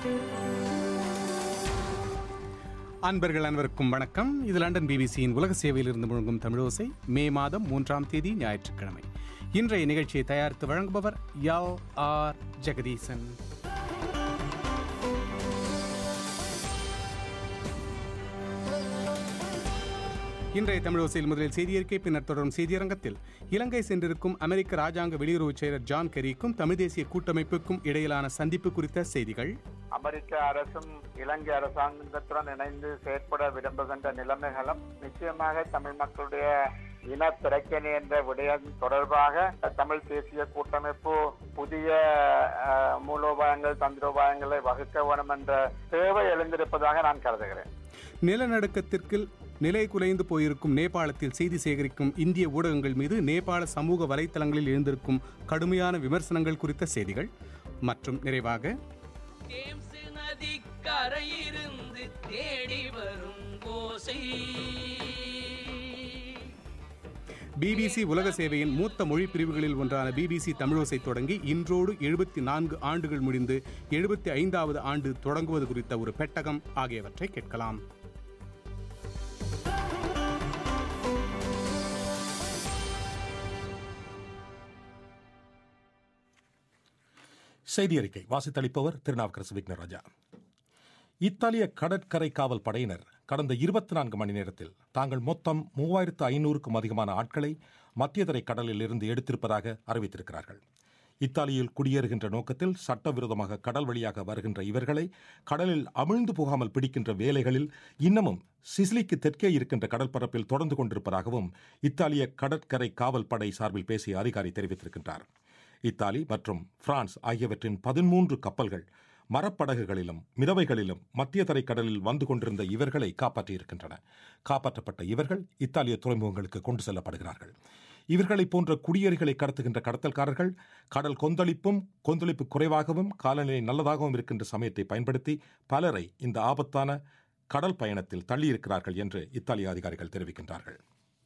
அன்பர்கள் அனைவருக்கும் வணக்கம் இது லண்டன் பிபிசியின் உலக சேவையிலிருந்து முழங்கும் தமிழோசை மே மாதம் மூன்றாம் தேதி ஞாயிற்றுக்கிழமை இன்றைய நிகழ்ச்சியை தயாரித்து வழங்குபவர் எல் ஆர் ஜெகதீசன் இன்றைய தமிழோசையில் முதலில் செய்தியறிக்கை பின்னர் தொடரும் செய்தியரங்கத்தில் இலங்கை சென்றிருக்கும் அமெரிக்க ராஜாங்க வெளியுறவுச் செயலர் ஜான் கெரிக்கும் தமிழ் தேசிய கூட்டமைப்புக்கும் இடையிலான சந்திப்பு குறித்த செய்திகள் அமெரிக்க அரசும் இலங்கை அரசாங்கத்துடன் இணைந்து செயற்பட விரும்புகின்ற நிலைமைகளும் நிச்சயமாக தமிழ் மக்களுடைய இன பிரச்சனை என்ற விடயம் தொடர்பாக தமிழ் தேசிய கூட்டமைப்பு புதிய அஹ், மூலோபாயங்கள் தந்திரோபாயங்களை வகுக்க வேண்டும் என்ற தேவை எழுந்திருப்பதாக நான் கருதுகிறேன் நிலநடுக்கத்திற்கு நிலை குலைந்து போயிருக்கும் நேபாளத்தில் செய்தி சேகரிக்கும் இந்திய ஊடகங்கள் மீது நேபாள சமூக வலைத்தளங்களில் எழுந்திருக்கும் கடுமையான விமர்சனங்கள் குறித்த செய்திகள் மற்றும் நிறைவாக தேம்சு நதிக்கரையிருந்து தேடி வரும் ஓசை பிபிசி உலக சேவையின் மூத்த மொழி பிரிவுகளில் ஒன்றான பிபிசி தமிழோசை தொடங்கி இன்றோடு எழுபத்தி நான்கு ஆண்டுகள் முடிந்து எழுபத்தி ஐந்தாவது ஆண்டு தொடங்குவது குறித்த ஒரு பெட்டகம் ஆகியவற்றை கேட்கலாம் செய்தி அறிக்கை வாசித்தளிப்பவர் திருநாவுக்கரசு விக்னராஜா இத்தாலிய கடற்கரை காவல் படையினர் கடந்த இருபத்தி நான்கு மணி நேரத்தில் தாங்கள் மொத்தம் மூவாயிரத்து ஐநூறுக்கும் அதிகமான ஆட்களை மத்தியதரை கடலில் இருந்து எடுத்திருப்பதாக அறிவித்திருக்கிறார்கள் இத்தாலியில் குடியேறுகின்ற நோக்கத்தில் சட்டவிரோதமாக கடல் வழியாக வருகின்ற இவர்களை கடலில் அமிழ்ந்து போகாமல் பிடிக்கின்ற வேலைகளில் இன்னமும் சிசிலிக்கு தெற்கே இருக்கின்ற கடற்பரப்பில் தொடர்ந்து கொண்டிருப்பதாகவும் இத்தாலிய கடற்கரை காவல் படை சார்பில் பேசிய அதிகாரி தெரிவித்திருக்கின்றார் இத்தாலி மற்றும் பிரான்ஸ் ஆகியவற்றின் பதிமூன்று கப்பல்கள் மரப்படகுகளிலும் மிதவைகளிலும் மத்திய தரை கடலில் வந்து கொண்டிருந்த இவர்களை காப்பாற்றியிருக்கின்றன காப்பாற்றப்பட்ட இவர்கள் இத்தாலிய துறைமுகங்களுக்கு கொண்டு செல்லப்படுகிறார்கள் இவர்களைப் போன்ற குடியேறிகளை கடத்துகின்ற கடத்தல்காரர்கள் கடல் கொந்தளிப்பும் கொந்தளிப்பு குறைவாகவும் காலநிலை நல்லதாகவும் இருக்கின்ற சமயத்தை பயன்படுத்தி பலரை இந்த ஆபத்தான கடல் பயணத்தில் தள்ளியிருக்கிறார்கள் என்று இத்தாலிய அதிகாரிகள் தெரிவிக்கின்றார்கள்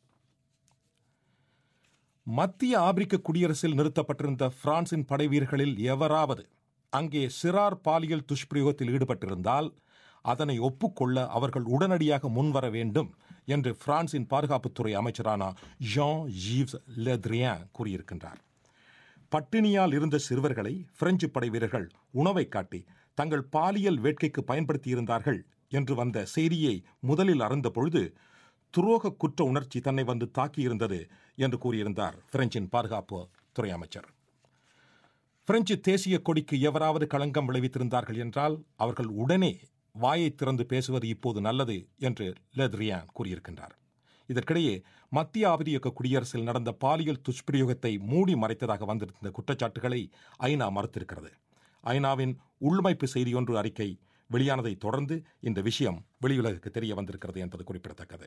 மத்திய ஆப்பிரிக்க குடியரசில் நிறுத்தப்பட்டிருந்த பிரான்சின் படை வீரர்களில் எவராவது அங்கே சிறார் பாலியல் துஷ்பிரயோகத்தில் ஈடுபட்டிருந்தால் அதனை ஒப்புக்கொள்ள அவர்கள் உடனடியாக முன்வர வேண்டும் என்று பிரான்சின் பாதுகாப்புத்துறை அமைச்சரான ஜான் ஜீவ்ஸ் லெத்ரியான் கூறியிருக்கின்றார் பட்டினியால் இருந்த சிறுவர்களை பிரெஞ்சு படை வீரர்கள் உணவை காட்டி தங்கள் பாலியல் வேட்கைக்கு பயன்படுத்தியிருந்தார்கள் என்று வந்த செய்தியை முதலில் அறிந்த பொழுது துரோக குற்ற உணர்ச்சி தன்னை வந்து தாக்கியிருந்தது என்று கூறியிருந்தார் பிரெஞ்சின் பாதுகாப்பு துறை அமைச்சர் பிரெஞ்சு தேசிய கொடிக்கு எவராவது களங்கம் விளைவித்திருந்தார்கள் என்றால் அவர்கள் உடனே வாயை திறந்து பேசுவது இப்போது நல்லது என்று லெத்ரியான் கூறியிருக்கின்றார் இதற்கிடையே மத்திய ஆப்பிரிக்க குடியரசில் நடந்த பாலியல் துஷ்பிரயோகத்தை மூடி மறைத்ததாக வந்திருந்த குற்றச்சாட்டுகளை ஐநா மறுத்திருக்கிறது ஐநாவின் உள்மைப்பு செய்தியொன்று அறிக்கை வெளியானதை தொடர்ந்து இந்த விஷயம் வெளியுலகுக்கு தெரிய வந்திருக்கிறது என்பது குறிப்பிடத்தக்கது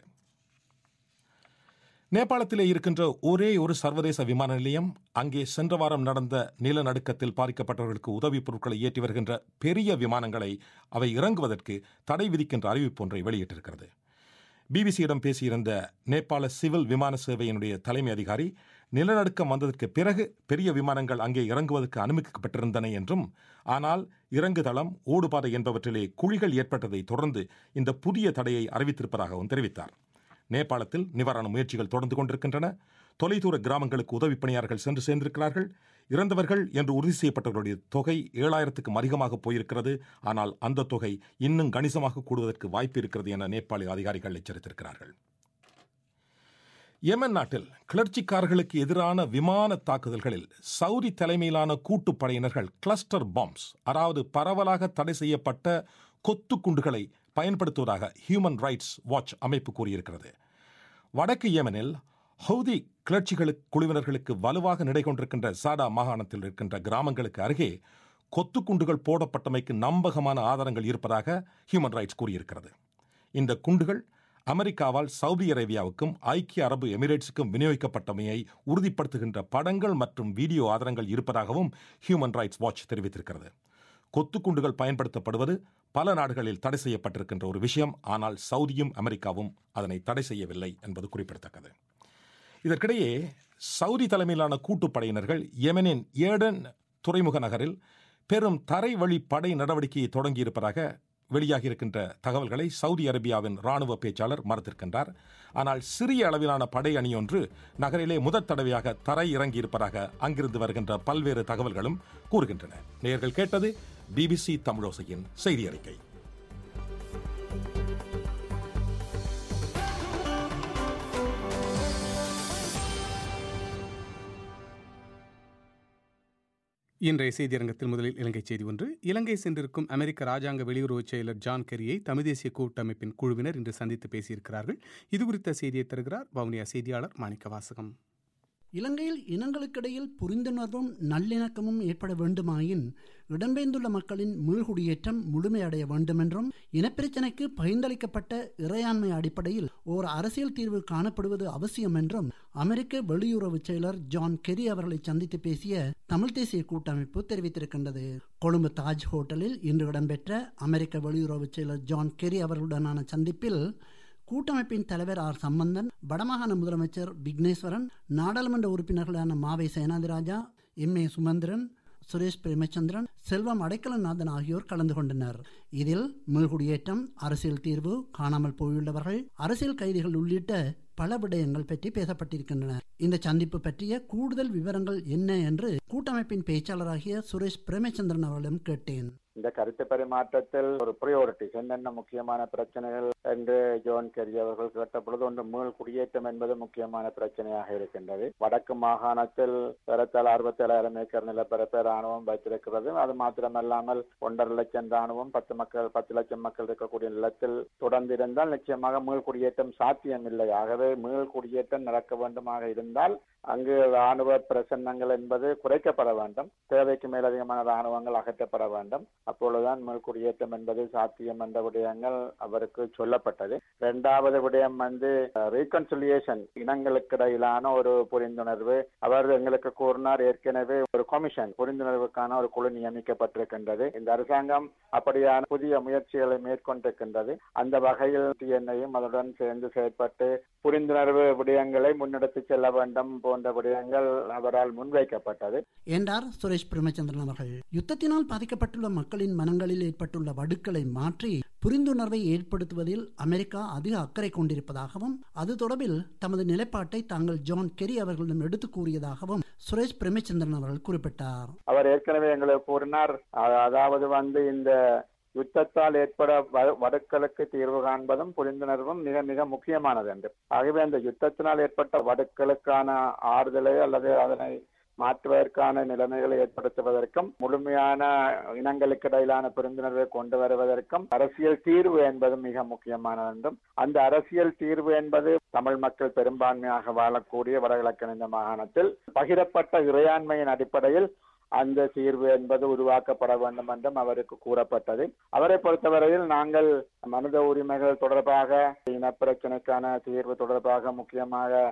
நேபாளத்திலே இருக்கின்ற ஒரே ஒரு சர்வதேச விமான நிலையம் அங்கே சென்ற வாரம் நடந்த நிலநடுக்கத்தில் பாதிக்கப்பட்டவர்களுக்கு உதவிப் பொருட்களை ஏற்றி வருகின்ற பெரிய விமானங்களை அவை இறங்குவதற்கு தடை விதிக்கின்ற அறிவிப்பு ஒன்றை வெளியிட்டிருக்கிறது பிபிசியிடம் பேசியிருந்த நேபாள சிவில் விமான சேவையினுடைய தலைமை அதிகாரி நிலநடுக்கம் வந்ததற்கு பிறகு பெரிய விமானங்கள் அங்கே இறங்குவதற்கு அனுமதிக்கப்பட்டிருந்தன என்றும் ஆனால் இறங்குதளம் ஓடுபாதை என்பவற்றிலே குழிகள் ஏற்பட்டதை தொடர்ந்து இந்த புதிய தடையை அறிவித்திருப்பதாகவும் தெரிவித்தார் நேபாளத்தில் நிவாரண முயற்சிகள் தொடர்ந்து கொண்டிருக்கின்றன தொலைதூர கிராமங்களுக்கு உதவி பணியாளர்கள் சென்று சேர்ந்திருக்கிறார்கள் இறந்தவர்கள் என்று உறுதி செய்யப்பட்டவர்களுடைய தொகை ஏழாயிரத்துக்கும் அதிகமாக போயிருக்கிறது ஆனால் அந்த தொகை இன்னும் கணிசமாக கூடுவதற்கு வாய்ப்பு இருக்கிறது என நேபாளி அதிகாரிகள் எச்சரித்திருக்கிறார்கள் யெமன் நாட்டில் கிளர்ச்சிக்காரர்களுக்கு எதிரான விமான தாக்குதல்களில் சவுதி தலைமையிலான கூட்டுப்படையினர்கள் கிளஸ்டர் பாம்ஸ் அதாவது பரவலாக தடை செய்யப்பட்ட கொத்து குண்டுகளை பயன்படுத்துவதாக ஹியூமன் ரைட்ஸ் வாட்ச் அமைப்பு கூறியிருக்கிறது வடக்கு யெமனில் ஹவுதி கிளர்ச்சிகளுக்கு குழுவினர்களுக்கு வலுவாக நிலை கொண்டிருக்கின்ற சாடா மாகாணத்தில் இருக்கின்ற கிராமங்களுக்கு அருகே கொத்து குண்டுகள் போடப்பட்டமைக்கு நம்பகமான ஆதாரங்கள் இருப்பதாக ஹியூமன் ரைட்ஸ் கூறியிருக்கிறது இந்த குண்டுகள் அமெரிக்காவால் சவுதி அரேபியாவுக்கும் ஐக்கிய அரபு எமிரேட்ஸுக்கும் விநியோகிக்கப்பட்டமையை உறுதிப்படுத்துகின்ற படங்கள் மற்றும் வீடியோ ஆதாரங்கள் இருப்பதாகவும் ஹியூமன் ரைட்ஸ் வாட்ச் தெரிவித்திருக்கிறது கொத்துக்குண்டுகள் பயன்படுத்தப்படுவது பல நாடுகளில் தடை செய்யப்பட்டிருக்கின்ற ஒரு விஷயம் ஆனால் சவுதியும் அமெரிக்காவும் அதனை தடை செய்யவில்லை என்பது குறிப்பிடத்தக்கது இதற்கிடையே சவுதி தலைமையிலான கூட்டுப்படையினர்கள் யெமனின் ஏடன் துறைமுக நகரில் பெரும் தரைவழி படை நடவடிக்கையை தொடங்கியிருப்பதாக வெளியாகியிருக்கின்ற தகவல்களை சவுதி அரேபியாவின் ராணுவ பேச்சாளர் மறுத்திருக்கின்றார் ஆனால் சிறிய அளவிலான படை அணியொன்று நகரிலே முதற் தடவையாக தரை இறங்கியிருப்பதாக அங்கிருந்து வருகின்ற பல்வேறு தகவல்களும் கூறுகின்றன நேர்கள் கேட்டது பிபிசி தமிழோசையின் செய்தி அறிக்கை இன்றைய செய்தியரங்கத்தில் முதலில் இலங்கை செய்தி ஒன்று இலங்கை சென்றிருக்கும் அமெரிக்க ராஜாங்க வெளியுறவுச் செயலர் ஜான் கெரியை தமிழ் தேசிய கூட்டமைப்பின் குழுவினர் இன்று சந்தித்து பேசியிருக்கிறார்கள் இது குறித்த செய்தியை தருகிறார் வவுனியா செய்தியாளர் மாணிக்க வாசகம் இலங்கையில் இனங்களுக்கிடையில் புரிந்துணர்வும் நல்லிணக்கமும் ஏற்பட வேண்டுமாயின் இடம்பெயர்ந்துள்ள மக்களின் மீள்குடியேற்றம் முழுமையடைய வேண்டுமென்றும் இனப்பிரச்சினைக்கு பகிர்ந்தளிக்கப்பட்ட இறையாண்மை அடிப்படையில் ஓர் அரசியல் தீர்வு காணப்படுவது அவசியம் என்றும் அமெரிக்க வெளியுறவு செயலர் ஜான் கெரி அவர்களை சந்தித்து பேசிய தமிழ் தேசிய கூட்டமைப்பு தெரிவித்திருக்கின்றது கொழும்பு தாஜ் ஹோட்டலில் இன்று இடம்பெற்ற அமெரிக்க வெளியுறவு செயலர் ஜான் கெரி அவர்களுடனான சந்திப்பில் கூட்டமைப்பின் தலைவர் ஆர் சம்பந்தன் வடமாகாண முதலமைச்சர் விக்னேஸ்வரன் நாடாளுமன்ற உறுப்பினர்களான மாவை சேனாதிராஜா எம் ஏ சுமந்திரன் சுரேஷ் பிரேமச்சந்திரன் செல்வம் அடைக்கலநாதன் ஆகியோர் கலந்து கொண்டனர் இதில் மீள்குடியேற்றம் அரசியல் தீர்வு காணாமல் போயுள்ளவர்கள் அரசியல் கைதிகள் உள்ளிட்ட பல விடயங்கள் பற்றி பேசப்பட்டிருக்கின்றன இந்த சந்திப்பு பற்றிய கூடுதல் விவரங்கள் என்ன என்று கூட்டமைப்பின் பேச்சாளராகிய சுரேஷ் பிரேமச்சந்திரன் அவர்களிடம் கேட்டேன் இந்த கருத்து பரிமாற்றத்தில் ஒரு ப்ரியோரிட்டிஸ் என்னென்ன முக்கியமான பிரச்சனைகள் என்று ஜோன் கெரி அவர்கள் கேட்ட பொழுது ஒன்று மீள் குடியேற்றம் என்பது முக்கியமான பிரச்சனையாக இருக்கின்றது வடக்கு மாகாணத்தில் பெறத்தால் அறுபத்தேழாயிரம் ஏக்கர் நிலப்பரப்பை ராணுவம் வைத்திருக்கிறது அது மாத்திரமல்லாமல் ஒன்றரை லட்சம் ராணுவம் பத்து மக்கள் பத்து லட்சம் மக்கள் இருக்கக்கூடிய நிலத்தில் தொடர்ந்து இருந்தால் நிச்சயமாக மீள் குடியேற்றம் சாத்தியம் இல்லை ஆகவே மீள் குடியேற்றம் நடக்க வேண்டுமாக இருந்தால் அங்கு ராணுவ பிரசன்னங்கள் என்பது குறைக்கப்பட வேண்டும் தேவைக்கு மேலதிகமான ராணுவங்கள் அகற்றப்பட வேண்டும் அப்பொழுதுதான் குடியேற்றம் என்பது சாத்தியம் என்ற விடயங்கள் அவருக்கு சொல்லப்பட்டது இரண்டாவது விடயம் வந்து ரீகன்சிலியேஷன் இனங்களுக்கு இடையிலான ஒரு புரிந்துணர்வு அவர் எங்களுக்கு கூறினார் ஏற்கனவே ஒரு கமிஷன் புரிந்துணர்வுக்கான ஒரு குழு நியமிக்கப்பட்டிருக்கின்றது இந்த அரசாங்கம் அப்படியான புதிய முயற்சிகளை மேற்கொண்டிருக்கின்றது அந்த வகையில் என்னையும் அதனுடன் சேர்ந்து செயற்பட்டு புரிந்துணர்வு விடயங்களை முன்னெடுத்து செல்ல வேண்டும் போன்ற விடயங்கள் அவரால் முன்வைக்கப்பட்டது என்றார் சுரேஷ் பிரேமச்சந்திரன் அவர்கள் யுத்தத்தினால் பாதிக்கப்பட்டுள்ள மக்களின் மனங்களில் ஏற்பட்டுள்ள வடுக்களை மாற்றி புரிந்துணர்வை ஏற்படுத்துவதில் அமெரிக்கா அதிக அக்கறை கொண்டிருப்பதாகவும் அது தொடர்பில் தமது நிலைப்பாட்டை தாங்கள் ஜான் கெரி அவர்களிடம் எடுத்து கூறியதாகவும் சுரேஷ் பிரேமச்சந்திரன் அவர்கள் குறிப்பிட்டார் அவர் ஏற்கனவே எங்களுக்கு கூறினார் அதாவது வந்து இந்த யுத்தத்தால் ஏற்பட வடுக்களுக்கு தீர்வு காண்பதும் புரிந்துணர்வும் மிக மிக முக்கியமானது என்று ஆகவே அந்த யுத்தத்தினால் ஏற்பட்ட வடுக்களுக்கான ஆறுதலை அல்லது அதனை மாற்றுவதற்கான நிலைமைகளை ஏற்படுத்துவதற்கும் முழுமையான இனங்களுக்கு இடையிலான புரிந்துணர்வை கொண்டு வருவதற்கும் அரசியல் தீர்வு என்பது மிக முக்கியமானது என்றும் அந்த அரசியல் தீர்வு என்பது தமிழ் மக்கள் பெரும்பான்மையாக வாழக்கூடிய வடகிழக்கு இந்த மாகாணத்தில் பகிரப்பட்ட இறையாண்மையின் அடிப்படையில் அந்த தீர்வு என்பது உருவாக்கப்பட வேண்டும் என்றும் அவருக்கு கூறப்பட்டது அவரை பொறுத்தவரையில் நாங்கள் மனித உரிமைகள் தொடர்பாக இனப்பிரச்சனைக்கான தீர்வு தொடர்பாக முக்கியமாக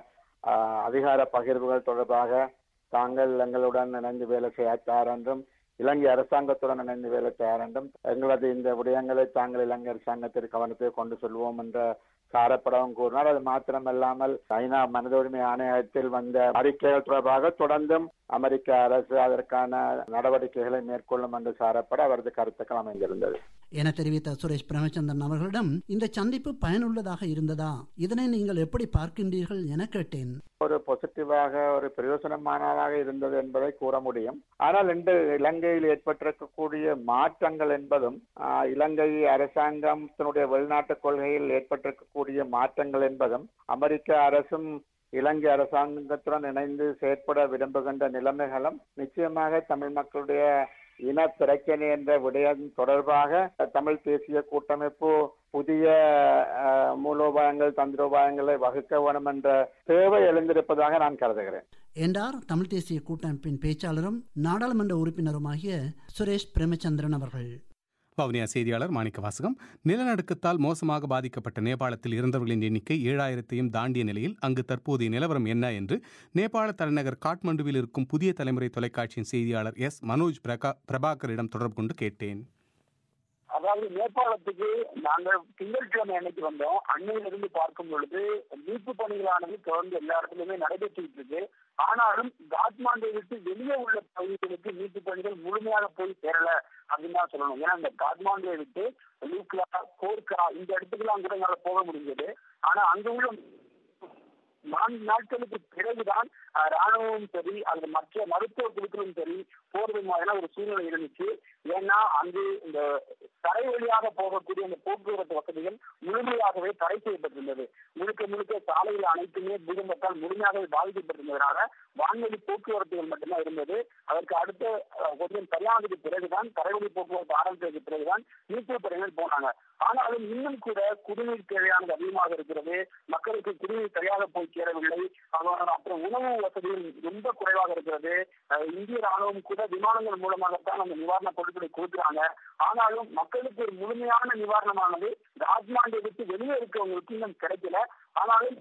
அதிகார பகிர்வுகள் தொடர்பாக தாங்கள் எங்களுடன் இணைந்து வேலை செய்ய தயார் என்றும் இலங்கை அரசாங்கத்துடன் இணைந்து வேலை தயார் என்றும் எங்களது இந்த விடயங்களை தாங்கள் இலங்கை அரசாங்கத்திற்கு கவனத்தில் கொண்டு செல்வோம் என்ற சாரப்படவும் கூறினார் அது மாத்திரமல்லாமல் ஐநா மனித உரிமை ஆணையத்தில் வந்த அறிக்கைகள் தொடர்பாக தொடர்ந்தும் அமெரிக்க அரசு அதற்கான நடவடிக்கைகளை மேற்கொள்ளும் என்று சாரப்பட அவரது கருத்துக்கள் அமைந்திருந்தது என தெரிவித்த சுரேஷ் பிரேமச்சந்திரன் அவர்களிடம் இந்த சந்திப்பு பயனுள்ளதாக இருந்ததா இதனை நீங்கள் எப்படி பார்க்கின்றீர்கள் என கேட்டேன் ஒரு பாசிட்டிவாக ஒரு பிரயோசனமானதாக இருந்தது என்பதை கூற முடியும் ஆனால் இன்று இலங்கையில் ஏற்பட்டிருக்கக்கூடிய மாற்றங்கள் என்பதும் இலங்கை அரசாங்கத்தினுடைய வெளிநாட்டு கொள்கையில் ஏற்பட்டிருக்கக்கூடிய மாற்றங்கள் என்பதும் அமெரிக்க அரசும் இலங்கை அரசாங்கத்துடன் இணைந்து செயற்பட விரும்புகின்ற நிலைமைகளும் நிச்சயமாக தமிழ் மக்களுடைய இன பிரச்சனை என்ற விடயம் தொடர்பாக தமிழ் தேசிய கூட்டமைப்பு புதிய மூலோபாயங்கள் தந்திரோபாயங்களை வகுக்க வேண்டும் என்ற தேவை எழுந்திருப்பதாக நான் கருதுகிறேன் என்றார் தமிழ் தேசிய கூட்டமைப்பின் பேச்சாளரும் நாடாளுமன்ற உறுப்பினருமாகிய சுரேஷ் பிரேமச்சந்திரன் அவர்கள் வவுனியா செய்தியாளர் மாணிக்க வாசகம் நிலநடுக்கத்தால் மோசமாக பாதிக்கப்பட்ட நேபாளத்தில் இறந்தவர்களின் எண்ணிக்கை ஏழாயிரத்தையும் தாண்டிய நிலையில் அங்கு தற்போதைய நிலவரம் என்ன என்று நேபாள தலைநகர் காட்மண்டுவில் இருக்கும் புதிய தலைமுறை தொலைக்காட்சியின் செய்தியாளர் எஸ் மனோஜ் பிரகா பிரபாகரிடம் தொடர்பு கொண்டு கேட்டேன் அதாவது நேபாளத்துக்கு நாங்கள் திங்கட்கிழமை அன்னைக்கு வந்தோம் அன்னையிலிருந்து பார்க்கும் பொழுது மீட்பு பணிகளானது தொடர்ந்து எல்லா இடத்துலயுமே நடைபெற்றுட்டு இருக்கு ஆனாலும் காத்மாண்டை விட்டு வெளியே உள்ள பகுதிகளுக்கு மீட்பு பணிகள் முழுமையாக போய் சேரல அப்படின்னு தான் சொல்லணும் ஏன்னா இந்த காத்மாண்டுவை விட்டு லூக்லா கோர்க்கா இந்த இடத்துக்குலாம் கூட எங்களால போக முடிஞ்சது ஆனா அங்க உள்ள நான்கு நாட்களுக்கு பிறகுதான் அஹ், ராணுவமும் சரி அல்லது மற்ற மருத்துவ குழுக்களும் சரி போறது மாதிரியான ஒரு சூழ்நிலை இருந்துச்சு ஏன்னா அங்கு இந்த தரை வழியாக போகக்கூடிய இந்த போக்குவரத்து வசதிகள் முழுமையாகவே தடை செய்யப்பட்டிருந்தது முழுக்க முழுக்க சாலைகள் அனைத்துமே பூகம்பத்தால் முழுமையாகவே பாதிக்கப்பட்டிருந்ததுனால வான்வெளி போக்குவரத்துகள் மட்டும்தான் இருந்தது அதற்கு அடுத்த அஹ், கொஞ்சம் சரியானதுக்கு பிறகுதான் தரைவழி போக்குவரத்து ஆரம்பித்ததுக்கு பிறகுதான் மீட்பு படையினர் போனாங்க ஆனாலும் இன்னும் கூட குடிநீர் தேவையானது அதிகமாக இருக்கிறது மக்களுக்கு குடிநீர் சரியாக போய் சேரவில்லை அதனால அப்புறம் உணவு வசதிகள் ரொம்ப குறைவாக இருக்கிறது அஹ், இந்திய ராணுவம் கூட விமானங்கள் மூலமாகத்தான் அந்த நிவாரணப் பொருட்களை கொடுக்குறாங்க ஆனாலும் மக்களுக்கு ஒரு முழுமையான நிவாரணமானது ராஜ்மாண்டை விட்டு வெளியே இருக்கவங்களுக்கு இன்னும் கிடைக்கல ஆனாலும்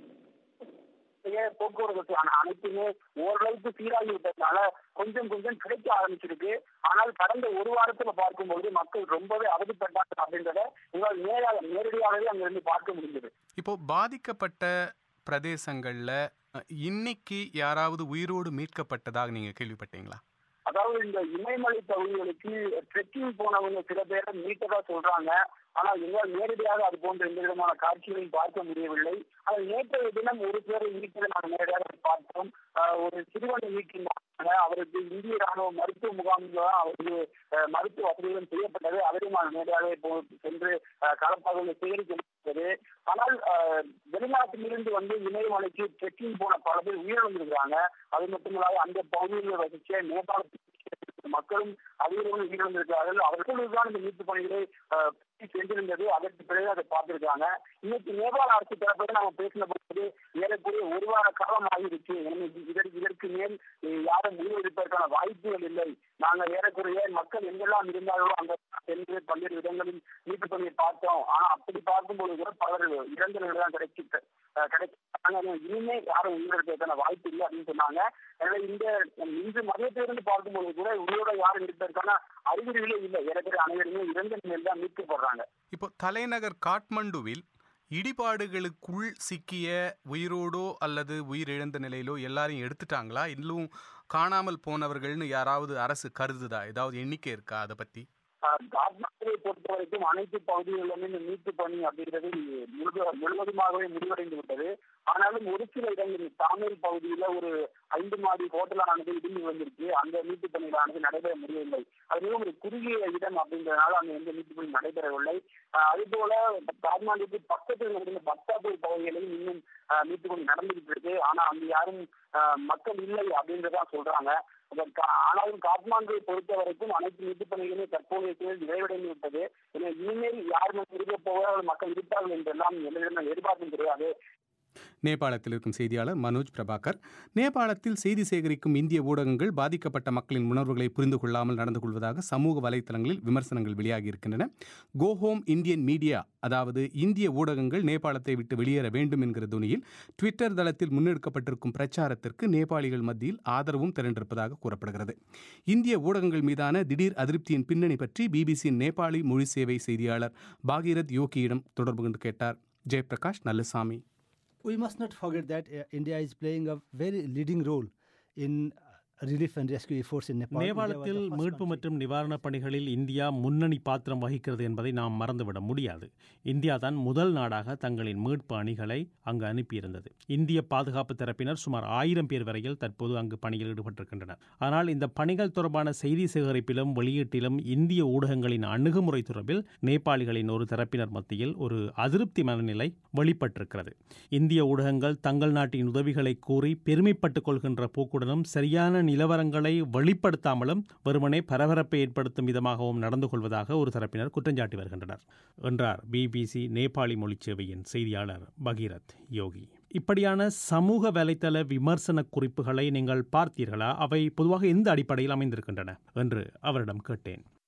ஏன் போக்குவரத்து ஆன அனைத்துமே ஓரளவுக்கு சீராகி விட்டதுனால கொஞ்சம் கொஞ்சம் கிடைக்க ஆரம்பிச்சிருக்கு ஆனால் கடந்த ஒரு வாரத்துல பார்க்கும்போது மக்கள் ரொம்பவே அவதிப்பட்டாங்க அப்படின்றத உங்களால் நேராக நேரடியாகவே அங்கிருந்து பார்க்க முடிந்தது இப்போ பாதிக்கப்பட்ட பிரதேசங்கள்ல அஹ், இன்னைக்கு யாராவது உயிரோடு மீட்கப்பட்டதாக நீங்க கேள்விப்பட்டீங்களா அதாவது இந்த இமயமலை பகுதிகளுக்கு ட்ரெக்கிங் போனவங்க சில பேரை மீட்டதா சொல்றாங்க ஆனால் எங்களால் நேரடியாக அது போன்ற எந்த விதமான காட்சிகளையும் பார்க்க முடியவில்லை ஆனால் நேற்றைய தினம் ஒரு பேரை மீட்டதை நாங்கள் நேரடியாக பார்த்தோம் ஆஹ் ஒரு சிறுவனை மீட்டிருந்தாங்க அவருக்கு இந்திய ராணுவ மருத்துவ முகாமில் தான் அவருக்கு ஆஹ் மருத்துவ வசதிகளும் செய்யப்பட்டது அவரையும் நான் நேரடியாக இப்போ சென்று ஆஹ் களப்பகுதியில் சேகரிக்கப்பட்டது ஆனால் ஆஹ் வெளிநாட்டிலிருந்து வந்து இமயமலைக்கு ட்ரெக்கிங் போன பல பேர் உயிரிழந்திருக்கிறாங்க அது மட்டுமல்லாது அந்த பகுதியில் வசிச்ச நேபாளத்தில் மக்களும் அதிகமாக உயிரிழந்திருக்கிறார்கள் அவர்களுக்கு தான் இந்த மீட்பு பணிகளை ஆஹ், சென்றிருந்தது அதற்கு பிறகு அதை பார்த்திருக்காங்க இன்னைக்கு நேபாள அரசு தரப்பில் நாம பேசின பொழுது ஏறக்குறைய ஒரு வார காலம் ஆகிருச்சு எனவே இதற்கு இதற்கு மேல் அஹ், யாரும் முடிவெடுப்பதற்கான வாய்ப்புகள் இல்லை நாங்கள் ஏறக்குறைய மக்கள் எங்கெல்லாம் இருந்தார்களோ அங்க சென்று பல்வேறு இடங்களில் மீட்பு பணியை பார்த்தோம் ஆனா அப்படி பார்க்கும்போது கூட பலர் இறந்த நிலை தான் கிடைச்சி கிடைச்சாங்க இனிமே யாரும் உயிரிழப்பதற்கான வாய்ப்பு இல்லை அப்படின்னு சொன்னாங்க எனவே இந்த இன்று மதியத்திலிருந்து பார்க்கும்போது கூட உயிரோட யாரும் இருப்பதற்கான அறிகுறிகளே இல்லை ஏறக்குறைய அனைவருமே இறந்த நிலையில் தான் மீட்கப்படுறாங்க இப்போ தலைநகர் காட்மண்டுவில் இடிபாடுகளுக்குள் சிக்கிய உயிரோடோ அல்லது உயிரிழந்த நிலையிலோ எல்லாரையும் எடுத்துட்டாங்களா இன்னும் காணாமல் போனவர்கள்னு யாராவது அரசு கருதுதா ஏதாவது எண்ணிக்கை இருக்கா அதை பத்தி காட்மாண்டுவை பொறுத்த வரைக்கும் அனைத்து பகுதிகளிலுமே இந்த மீட்பு பணி அப்படின்றது முழுத முழுவதுமாகவே முடிவடைந்து விட்டது ஆனாலும் ஒரு சில இடங்களில் தாமேல் பகுதியில ஒரு ஐந்து மாடி ஹோட்டலானது இடிந்து வந்திருக்கு அந்த மீட்பு பணிகளானது நடைபெற முடியவில்லை அது மிகவும் ஒரு குறுகிய இடம் அப்படின்றதுனால அங்க எந்த மீட்பு பணி நடைபெறவில்லை ஆஹ் அதே போல காட்மாண்டுக்கு பக்கத்தில் நடந்த பக்தாபூர் பகுதிகளிலும் இன்னும் ஆஹ் மீட்பு பணி நடந்துகிட்டு இருக்கு ஆனா அங்க யாரும் ஆஹ் மக்கள் இல்லை அப்படின்றதா சொல்றாங்க அதற்கு ஆனாலும் காட்மாண்டுவை பொறுத்த வரைக்கும் அனைத்து மீட்பு பணிகளுமே தற்போதைய சூழல் நிறைவடைந்து விட்டது எனவே இனிமேல் யார் இருக்க போகிறார்கள் மக்கள் இருப்பார்கள் என்றெல்லாம் எந்த எதிர்பார்ப்பும் கிடையாது நேபாளத்தில் இருக்கும் செய்தியாளர் மனோஜ் பிரபாகர் நேபாளத்தில் செய்தி சேகரிக்கும் இந்திய ஊடகங்கள் பாதிக்கப்பட்ட மக்களின் உணர்வுகளை புரிந்து கொள்ளாமல் நடந்து கொள்வதாக சமூக வலைத்தளங்களில் விமர்சனங்கள் வெளியாகி இருக்கின்றன கோ ஹோம் இந்தியன் மீடியா அதாவது இந்திய ஊடகங்கள் நேபாளத்தை விட்டு வெளியேற வேண்டும் என்கிற துணியில் ட்விட்டர் தளத்தில் முன்னெடுக்கப்பட்டிருக்கும் பிரச்சாரத்திற்கு நேபாளிகள் மத்தியில் ஆதரவும் திரண்டிருப்பதாக கூறப்படுகிறது இந்திய ஊடகங்கள் மீதான திடீர் அதிருப்தியின் பின்னணி பற்றி பிபிசியின் நேபாளி மொழி சேவை செய்தியாளர் பாகீரத் யோகியிடம் தொடர்பு கொண்டு கேட்டார் Jayaprakash Nallasamy we must not forget that uh, India is playing a very leading role in uh, relief and rescue efforts in Nepal. India was நேபாளத்தில் the first மீட்பு country. மற்றும் நிவாரணப் பணிகளில் இந்தியா முன்னணி பாத்திரம் வகிக்கிறது என்பதை நாம் மறந்துவிட முடியாது இந்தியா தான் முதல் நாடாக தங்களின் மீட்பு அணிகளை அங்கு அனுப்பியிருந்தது இந்திய பாதுகாப்பு தரப்பினர் சுமார் ஆயிரம் பேர் வரையில் தற்போது அங்கு பணியில் ஈடுபட்டிருக்கின்றனர் ஆனால் இந்த பணிகள் தொடர்பான செய்தி சேகரிப்பிலும் வெளியீட்டிலும் இந்திய ஊடகங்களின் அணுகுமுறை தொடர்பில் நேபாளிகளின் ஒரு தரப்பினர் மத்தியில் ஒரு அதிருப்தி மனநிலை வெளிப்பட்டிருக்கிறது இந்திய ஊடகங்கள் தங்கள் நாட்டின் உதவிகளை கூறி பெருமைப்பட்டுக் கொள்கின்ற போக்குடனும் சரியான நிலவரங்களை வெளிப்படுத்தாமலும் வெறுமனே பரபரப்பை ஏற்படுத்தும் விதமாகவும் நடந்து கொள்வதாக ஒரு தரப்பினர் குற்றஞ்சாட்டி வருகின்றனர் என்றார் பிபிசி நேபாளி மொழிச் சேவையின் செய்தியாளர் பகீரத் யோகி இப்படியான சமூக வலைத்தள விமர்சன குறிப்புகளை நீங்கள் பார்த்தீர்களா அவை பொதுவாக எந்த அடிப்படையில் அமைந்திருக்கின்றன என்று அவரிடம் கேட்டேன்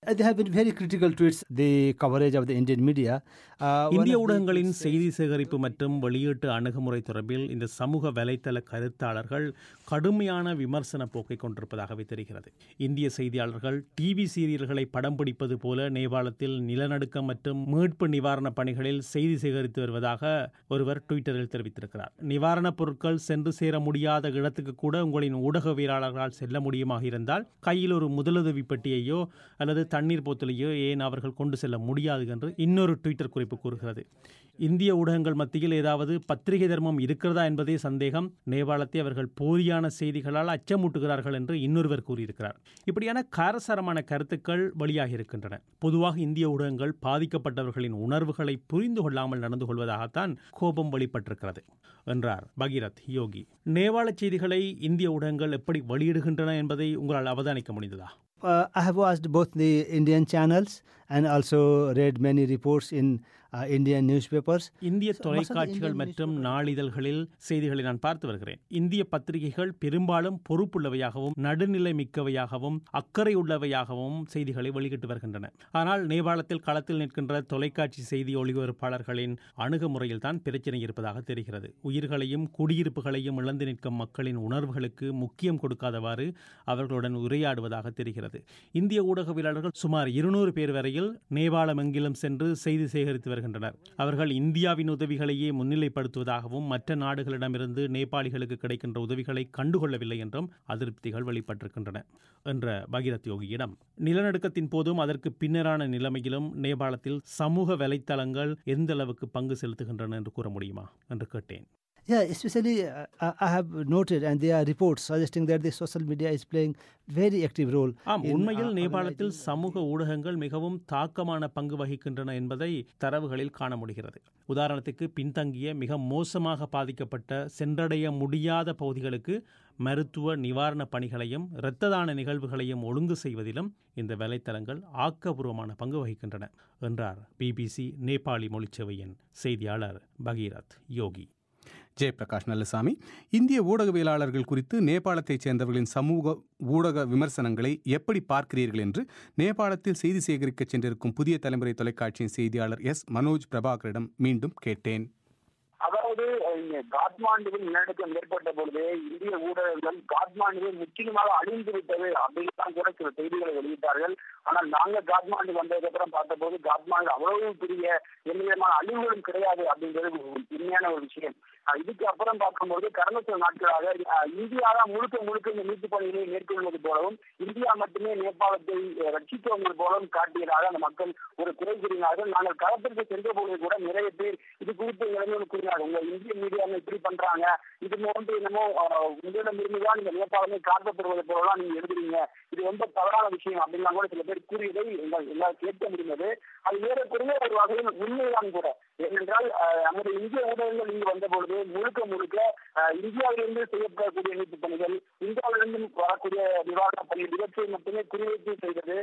Uh, There have been very critical tweets, the coverage of the Indian media. Uh, one இந்திய of the ஊடகங்களின் tweets says- செய்தி சேகரிப்பு மற்றும் வெளியீட்டு அணுகுமுறை தொடர்பில் இந்த சமூக வலைத்தள கருத்தாளர்கள் கடுமையான விமர்சன போக்கை கொண்டிருப்பதாகவே தெரிகிறது இந்திய செய்தியாளர்கள் டிவி சீரியல்களை படம் பிடிப்பது போல நேபாளத்தில் நிலநடுக்கம் மற்றும் மீட்பு நிவாரணப் பணிகளில் செய்தி சேகரித்து வருவதாக ஒருவர் ட்விட்டரில் தெரிவித்திருக்கிறார் நிவாரணப் பொருட்கள் சென்று சேர முடியாத இடத்துக்கு கூட உங்களின் ஊடகவியலாளர்களால் செல்ல முடியுமாக இருந்தால் கையில் ஒரு முதலுதவி பெட்டியையோ அல்லது தண்ணீர் போத்தலையோ ஏன் அவர்கள் கொண்டு செல்ல முடியாது என்று இன்னொரு ட்விட்டர் குறிப்பு கூறுகிறது இந்திய ஊடகங்கள் மத்தியில் ஏதாவது பத்திரிகை தர்மம் இருக்கிறதா என்பதே சந்தேகம் நேபாளத்தை அவர்கள் போலியான செய்திகளால் அச்சமூட்டுகிறார்கள் என்று இன்னொருவர் கூறியிருக்கிறார் இப்படியான காரசாரமான கருத்துக்கள் வெளியாகி இருக்கின்றன பொதுவாக இந்திய ஊடகங்கள் பாதிக்கப்பட்டவர்களின் உணர்வுகளை புரிந்து கொள்ளாமல் நடந்து கொள்வதாகத்தான் கோபம் வெளிப்பட்டிருக்கிறது என்றார் பகீரத் யோகி நேபாள செய்திகளை இந்திய ஊடகங்கள் எப்படி வெளியிடுகின்றன என்பதை உங்களால் அவதானிக்க முடிந்ததா Uh, I have watched both the Indian channels and also read many reports in uh, Indian newspapers. இந்திய So, தொலைக்காட்சிகள் Indian மற்றும் newspaper- நாளிதழ்களில் செய்திகளை நான் பார்த்து வருகிறேன் இந்திய பத்திரிகைகள் பெரும்பாலும் பொறுப்புள்ளவையாகவும் நடுநிலை மிக்கவையாகவும் அக்கறை உள்ளவையாகவும் செய்திகளை வெளியிட்டு வருகின்றன ஆனால் நேபாளத்தில் களத்தில் நிற்கின்ற தொலைக்காட்சி செய்தி ஒளிபரப்பாளர்களின் அணுகுமுறையில் தான் பிரச்சனை இருப்பதாக தெரிகிறது உயிர்களையும் குடியிருப்புகளையும் இழந்து நிற்கும் மக்களின் உணர்வுகளுக்கு முக்கியம் கொடுக்காதவாறு அவர்களுடன் உரையாடுவதாக தெரிகிறது இந்திய ஊடகவியலாளர்கள் சுமார் இருநூறு பேர் வரையில் நேபாளம் எங்கிலும் சென்று செய்தி சேகரித்து வருகின்றனர் அவர்கள் இந்தியாவின் உதவிகளையே முன்னிலைப்படுத்துவதாகவும் மற்ற நாடுகளிடமிருந்து நேபாளிகளுக்கு கிடைக்கின்ற உதவிகளை கண்டுகொள்ளவில்லை என்றும் அதிருப்திகள் வெளிப்பட்டிருக்கின்றன என்ற பகீரத் யோகியிடம் நிலநடுக்கத்தின் போதும் அதற்கு பின்னரான நிலைமையிலும் நேபாளத்தில் சமூக வலைத்தளங்கள் எந்த அளவுக்கு பங்கு செலுத்துகின்றன என்று கூற முடியுமா என்று கேட்டேன் Yeah, especially uh, I I have noted, and there are reports suggesting that the social media is playing very active role. ஆம் in, உண்மையில் uh, நேபாளத்தில் organizing- சமூக ஊடகங்கள் மிகவும் தாக்கமான பங்கு வகிக்கின்றன என்பதை தரவுகளில் காண முடிகிறது உதாரணத்துக்கு பின்தங்கிய மிக மோசமாக பாதிக்கப்பட்ட சென்றடைய முடியாத பகுதிகளுக்கு மருத்துவ நிவாரணப் பணிகளையும் இரத்த தான நிகழ்வுகளையும் ஒழுங்கு செய்வதிலும் இந்த வலைத்தளங்கள் ஆக்கபூர்வமான பங்கு வகிக்கின்றன என்றார் பிபிசி நேபாளி மொழிச்சேவையின் செய்தியாளர் பகீரத் யோகி ஜெயபிரகாஷ் நல்லசாமி இந்திய ஊடகவியலாளர்கள் குறித்து நேபாளத்தைச் சேர்ந்தவர்களின் சமூக ஊடக விமர்சனங்களை எப்படி பார்க்கிறீர்கள் என்று நேபாளத்தில் செய்தி சேகரிக்கச் சென்றிருக்கும் புதிய தலைமுறை தொலைக்காட்சியின் செய்தியாளர் எஸ் மனோஜ் பிரபாகரிடம் மீண்டும் கேட்டேன் அதாவது இங்க காத்மாண்டுவில் நிலநடுக்கம் ஏற்பட்ட பொழுது இந்திய ஊடகங்கள் காத்மாண்டுவில் முற்றிலுமாக அழிந்து விட்டது அப்படின்னு கூட சில செய்திகளை வெளியிட்டார்கள் ஆனால் நாங்க காத்மாண்டு வந்ததுக்கு அப்புறம் பார்த்தபோது காத்மாண்டு அவ்வளவு பெரிய எந்த விதமான அழிவுகளும் கிடையாது அப்படிங்கிறது ஒரு உண்மையான ஒரு விஷயம் அஹ் இதுக்கு அப்புறம் பார்க்கும்போது கடந்த சில நாட்களாக அஹ் இந்தியா தான் முழுக்க முழுக்க இந்த மீட்பு பணிகளை மேற்கொள்வது போலவும் இந்தியா மட்டுமே நேபாளத்தை அஹ், ரட்சித்து வந்தது போலவும் காட்டியதாக அந்த மக்கள் ஒரு குறை கூறினார்கள் நாங்கள் களத்திற்கு சென்ற போது கூட நிறைய பேர் இது குறித்து இளைஞர்கள் கூறினார்கள் உங்க இந்திய மீடியா இப்படி பண்றாங்க இது போன்று என்னமோ அஹ், உங்களிடம் இருந்துதான் இந்த நேபாளமே காட்டப்படுவது போலலாம் நீங்க எழுதுறீங்க இது ரொம்ப தவறான விஷயம் அப்படின்லாம் கூட சில பேர் கூறியதை எங்கள் எல்லாம் கேட்க முடிந்தது அது ஏறக்குறைய ஒரு வகையில் உண்மைதான் கூட ஏனென்றால் அஹ், நமது இந்திய ஊடகங்கள் இங்கு வந்த பொழுது முழுக்க முழுக்க அஹ், இந்தியாவிலிருந்து செய்யப்படக்கூடிய மீட்பு பணிகள் இந்தியாவிலிருந்து வரக்கூடிய நிவாரணப் பணிகள் இவற்றை மட்டுமே குறிவைத்து செய்தது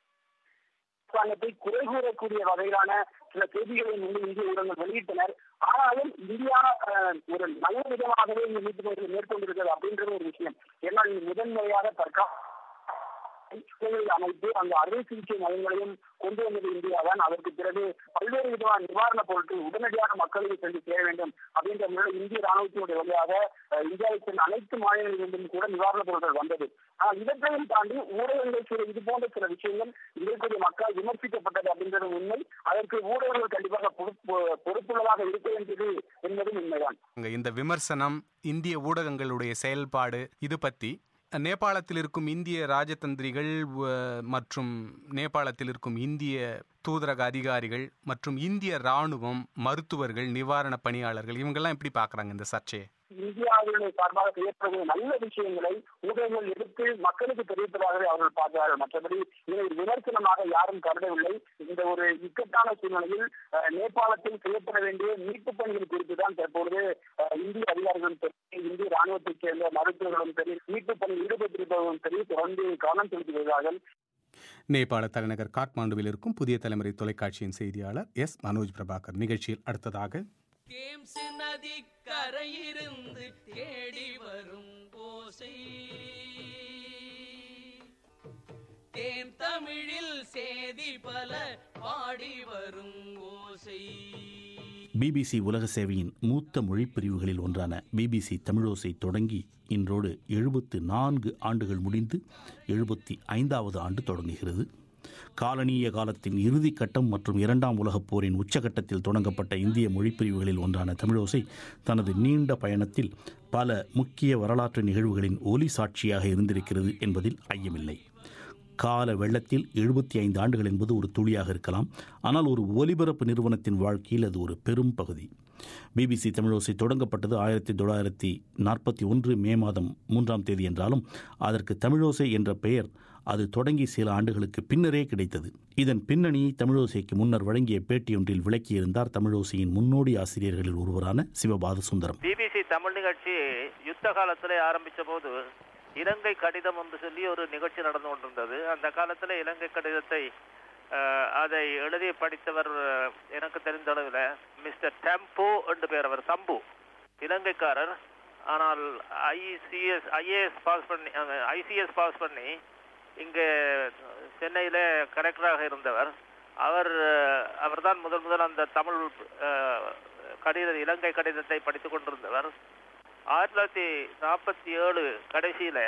அரசாங்கத்தை குறை கூறக்கூடிய வகையிலான சில செய்திகளை முன்பு இந்திய ஊடகங்கள் வெளியிட்டனர் ஆனாலும் இந்தியா அஹ், ஒரு நல்ல விதமாகவே இந்த மீட்பு பணிகளை மேற்கொண்டிருக்கிறது அப்படின்றது ஒரு விஷயம் ஏன்னால் இது முதன்முறையாக தற்கா சிகிச்சைகளை அமைத்து அந்த அறுவை சிகிச்சை மையங்களையும் கொண்டு வந்தது இந்தியா தான் அதற்கு பிறகு பல்வேறு விதமான நிவாரணப் பொருட்கள் உடனடியாக மக்களுக்கு சென்று சேர வேண்டும் அப்படின்ற முறையில் இந்திய ராணுவத்தினுடைய வழியாக அஹ், இந்தியாவைச் சேர்ந்த அனைத்து மாநிலங்களிலிருந்தும் கூட நிவாரணப் பொருட்கள் வந்தது ஆனால் இவற்றையும் தாண்டி ஊடகங்கள் சில இது போன்ற சில விஷயங்கள் இருக்கக்கூடிய மக்கள் விமர்சிக்கப்பட்டது அப்படின்றது உண்மை அதற்கு ஊடகங்கள் கண்டிப்பாக பொறுப்பு பொறுப்புள்ளதாக இருக்க வேண்டியது என்பதும் உண்மைதான் அங்க இந்த விமர்சனம் இந்திய ஊடகங்களுடைய செயல்பாடு இது பத்தி நேபாளத்தில் இருக்கும் இந்திய ராஜதந்திரிகள் வ- மற்றும் நேபாளத்தில் இருக்கும் இந்திய தூதரக அதிகாரிகள் மற்றும் இந்திய ராணுவம் மருத்துவர்கள் நிவாரண பணியாளர்கள் இவங்கெல்லாம் எப்படி பார்க்கறாங்க இந்த சர்ச்சையை இந்தியாவினுடைய சார்பாக செய்யப்படக்கூடிய நல்ல விஷயங்களை ஊடகங்கள் எடுத்து மக்களுக்கு தெரிவிப்பதாகவே அவர்கள் பார்க்கிறார்கள் மற்றபடி இதை விமர்சனமாக யாரும் கருதவில்லை இந்த ஒரு இக்கட்டான சூழ்நிலையில் அஹ், நேபாளத்தில் செய்யப்பட வேண்டிய மீட்பு பணிகள் குறித்து தான் தற்பொழுது அஹ், இந்திய அதிகாரிகளும் சரி இந்திய ராணுவத்தைச் சேர்ந்த மருத்துவர்களும் சரி மீட்பு பணியில் ஈடுபட்டிருப்பவர்களும் சரி தொடர்ந்து கவனம் செலுத்தி வருகிறார்கள் நேபாள தலைநகர் காட்மாண்டுவில் இருக்கும் புதிய தலைமுறை தொலைக்காட்சியின் செய்தியாளர் எஸ் மனோஜ் பிரபாகர் நிகழ்ச்சியில் அடுத்ததாக தேம்சு நதி கரையிருந்து தேடி வரும் ஓசை தேன் தமிழில் சேதி பல பாடி வரும் ஓசை பிபிசி உலக சேவையின் மூத்த மொழிப் பிரிவுகளில் ஒன்றான பிபிசி தமிழோசை தொடங்கி இன்றோடு எழுபத்து நான்கு ஆண்டுகள் முடிந்து எழுபத்தி ஐந்தாவது ஆண்டு தொடங்குகிறது காலனிய காலத்தின் இறுதி கட்டம் மற்றும் இரண்டாம் உலகப் போரின் உச்சகட்டத்தில் தொடங்கப்பட்ட இந்திய மொழிப்பிரிவுகளில் ஒன்றான தமிழோசை தனது நீண்ட பயணத்தில் பல முக்கிய வரலாற்று நிகழ்வுகளின் ஒலி சாட்சியாக இருந்திருக்கிறது என்பதில் ஐயமில்லை கால வெள்ளத்தில் எழுபத்தி ஐந்து ஆண்டுகள் என்பது ஒரு துளியாக இருக்கலாம் ஆனால் ஒரு ஒலிபரப்பு நிறுவனத்தின் வாழ்க்கையில் அது ஒரு பெரும் பகுதி பிபிசி தமிழோசை தொடங்கப்பட்டது ஆயிரத்தி தொள்ளாயிரத்தி நாற்பத்தி ஒன்று மே மாதம் மூன்றாம் தேதி என்றாலும் அதற்கு தமிழோசை என்ற பெயர் அது தொடங்கி சில ஆண்டுகளுக்கு பின்னரே கிடைத்தது இதன் பின்னணியை தமிழோசைக்கு முன்னர் வழங்கிய பேட்டியொன்றில் விளக்கியிருந்தார் தமிழோசையின் முன்னோடி ஆசிரியர்களில் ஒருவரான சிவபாத சுந்தரம் பிபிசி தமிழ் நிகழ்ச்சி யுத்த காலத்திலே ஆரம்பித்த போது இலங்கை கடிதம் என்று சொல்லி ஒரு நிகழ்ச்சி நடந்து கொண்டிருந்தது அந்த காலத்தில் இலங்கை கடிதத்தை அஹ், அதை எழுதி படித்தவர் அஹ், எனக்கு தெரிந்த அளவில் மிஸ்டர் டெம்போ என்று பேர் அவர் சம்பு இலங்கைக்காரர் ஆனால் ஐசிஎஸ் ஐஏஎஸ் பாஸ் பண்ணி ஐசிஎஸ் பாஸ் பண்ணி இங்கே சென்னையில் கலெக்டராக இருந்தவர் அவர் அவர்தான் முதல் முதல் அந்த தமிழ் அஹ், கடித இலங்கை கடிதத்தை படித்துக் கொண்டிருந்தவர் ஆயிரத்தி தொள்ளாயிரத்தி நாற்பத்தி ஏழு கடைசியில்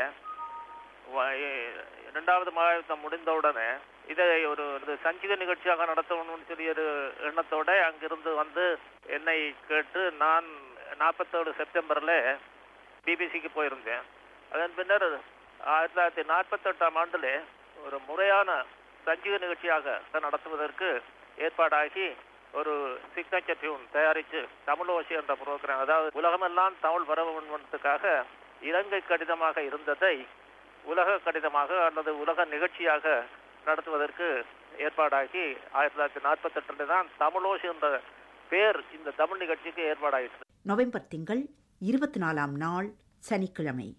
இரண்டாவது மகாயுத்தம் முடிந்தவுடனே இதை ஒரு ஒரு சஞ்சிக நிகழ்ச்சியாக நடத்தணும்னு சொல்லி ஒரு எண்ணத்தோட அங்கிருந்து வந்து என்னை கேட்டு நான் நாற்பத்தேழு செப்டம்பரில் பிபிசிக்கு போயிருந்தேன் அதன் பின்னர் ஆயிரத்தி தொள்ளாயிரத்தி நாற்பத்தெட்டாம் ஆண்டில் ஒரு முறையான சஞ்சிக நிகழ்ச்சியாக நடத்துவதற்கு ஏற்பாடாகி ஒரு சிக்னேச்சர் டியூன் தயாரித்து தமிழ் ஓசி என்ற புரோகிராம் அதாவது உலகமெல்லாம் தமிழ் வரவன்மத்துக்காக இலங்கை கடிதமாக இருந்ததை உலக கடிதமாக அல்லது உலக நிகழ்ச்சியாக நடத்துவதற்கு ஏற்பாடாகி ஆயிரத்தி தொள்ளாயிரத்தி நாற்பத்தெட்டில் தான் தமிழோசி என்ற பேர் இந்த தமிழ் நிகழ்ச்சிக்கு ஏற்பாடாயிற்று நவம்பர் திங்கள் இருபத்தி நாலாம் நாள் சனிக்கிழமை